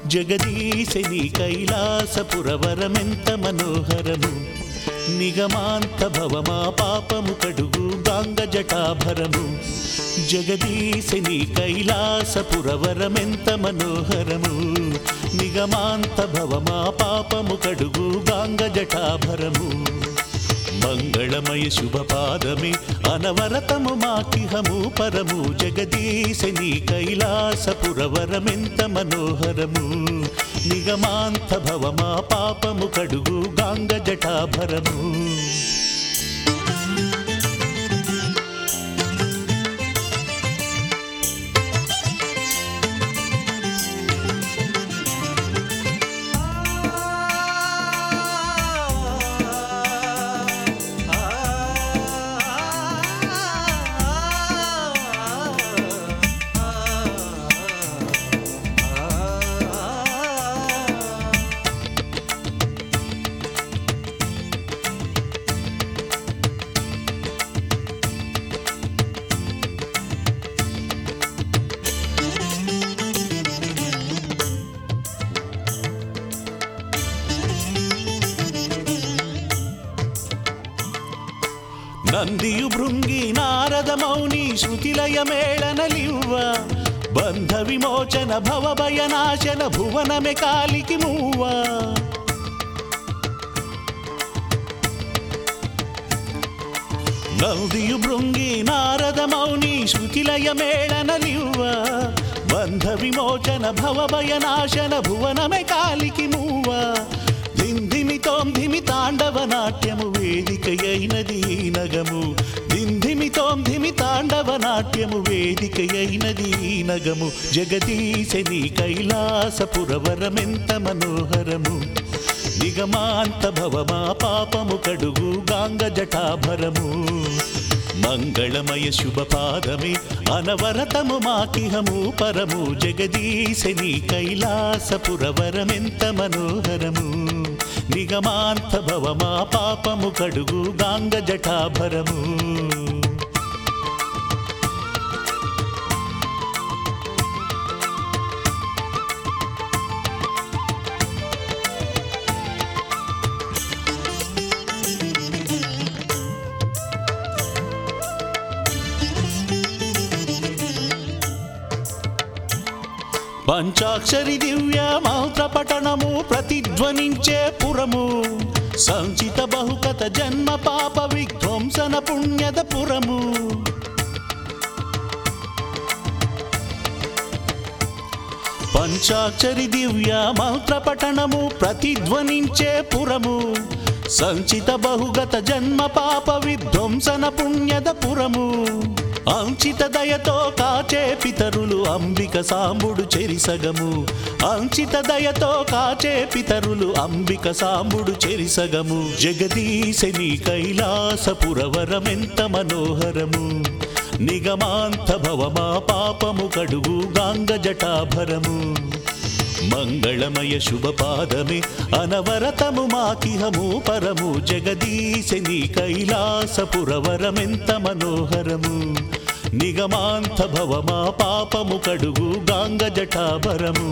జగదీశని కైలాసపురవరమెంత మనోహరము నిగమాంత భవమా పాపము కడుగు గాంగ జటాభరము జగదీశని కైలాసపురవరమెంత మనోహరము నిగమాంత భవమా పాపము కడుగు గాంగ జటాభరము మంగళమయ శుభపాదమే అనవరతము మాకిహము పరము జగదీశని కైలాసపురవరమెంత మనోహరము నిగమాంత భవమా పాపము కడుగు గాంగ జటాభరము ನಂದಿಯು ಭೃಂಗಿ ನಾರದ ಮೌನಿ ಶ್ರುತಿಲಯ ಮೇಳನಲಿವ್ವ ಬಂಧ ವಿಮೋಚನ ಭವ ಭಯನಾಶನ ಭುವನಮೆ ಕಾಲಿಗೆ ಮೂವ ನಂದಿಯು ಭೃಂಗಿ ನಾರದ ಮೌನಿ ಶ್ರುತಿಲಯ ಮೇಳನಲಿವ್ವ ಬಂಧ ವಿಮೋಚನ ಭವ ಭಯನಾಶನ భువనమే కాలికి మూవ దింధిమితోం ధిమి తాండవ నాట్యము వేదికయైనది ఈ నగము దింధిమితోం ధిమి తాండవ నాట్యము వేదికయైనది ఈ నగము జగదీశని కైలాసపురవరమెంత మనోహరము నిగమాంత భవమా పాపము కడుగు గాంగ జటాభరము మంగళమయ శుభపాదమే అనవరతము మాకిహము పరము జగదీశని కైలాసపురవరమెంత మనోహరము నిగమాంత భవమా పాపము కడుగు గాంగ జటాభరము పంచాక్షరి దివ్య మంత్ర పఠనము ప్రతిధ్వనించే పురము సంచిత బహుకత జన్మ పాప విధ్వంసన పుణ్యద పురము పంచాక్షరి దివ్య మంత్ర పఠనము ప్రతిధ్వనించే పురము సంచిత బహుగత జన్మ పాప విధ్వంసన పుణ్యద పురము అంచిత దయతో కాచే పితరులు అంబిక సాంబుడు చెరిసగము అంచిత దయతో కాచే పితరులు అంబిక సాంబుడు చెరిసగము జగదీశని కైలాసపురవరమెంత మనోహరము నిగమాంత భవమా పాపము కడుగు గాంగ జటాభరము మంగళమయ శుభపాదమే అనవరతము మాకిహము పరము జగదీశని కైలాసపురవరమెంత మనోహరము నిగమాంత భవమా పాపము కడుగు గాంగ జటాభరము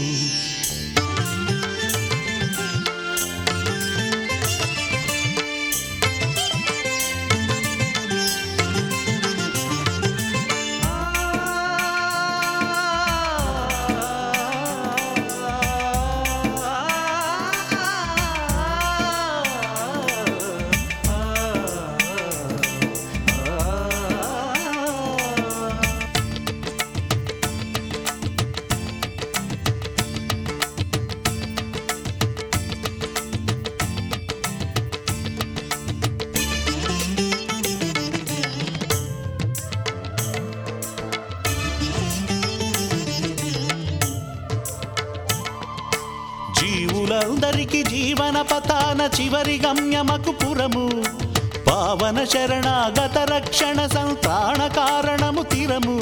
జీవులందరికి జీవన పతాన చివరి గమ్యమకు పురము పావన శరణాగత రక్షణ సంతాన కారణము తిరము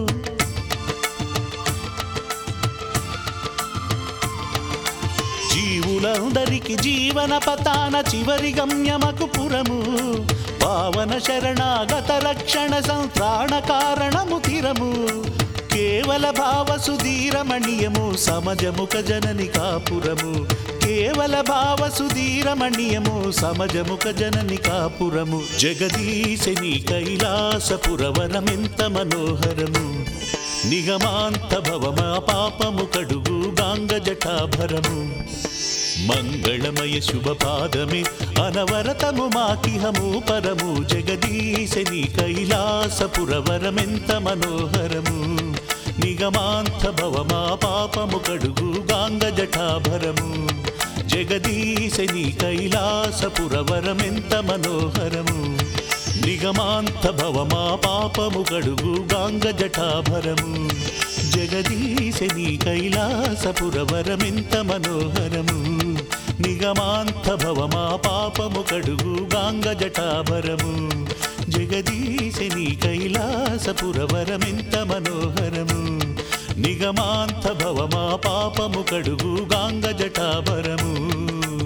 జీవులందరికి జీవన పతాన చివరి గమ్యమకు పురము పావన శరణాగత రక్షణ సంత్రాణ కారణము తిరము కేవల భావ సుధీరమణియము సమజముఖ జనని కాపురము కేవల భావ సుధీరమణియము సమజముఖ జనని కాపురము జగదీశని కైలాసపురవనమెంత మనోహరము నిగమాంత భవమా పాపము కడుగు గాంగ జటాభరము మంగళమయ శుభపాదమే అనవరతము మాకిహము పరము జగదీశని కైలాసపురవరమెంత మనోహరము నిగమాంత భవమా పాపము కడుగు గాంగ జటాభరము జగదీశని కైలాసపురవరమెంత మనోహరము నిగమాంత భవమా పాపము కడుగు గాంగ జటాభరము జగదీశని కైలాసపురవరమెంత మనోహరము నిగమాంత భవమా పాపము కడుగు గాంగ జటాభరము జగదీశని కైలాసపురవరమెంత మనోహరము నిగమాంత భవమా పాపము కడుగు గాంగ జటాభరము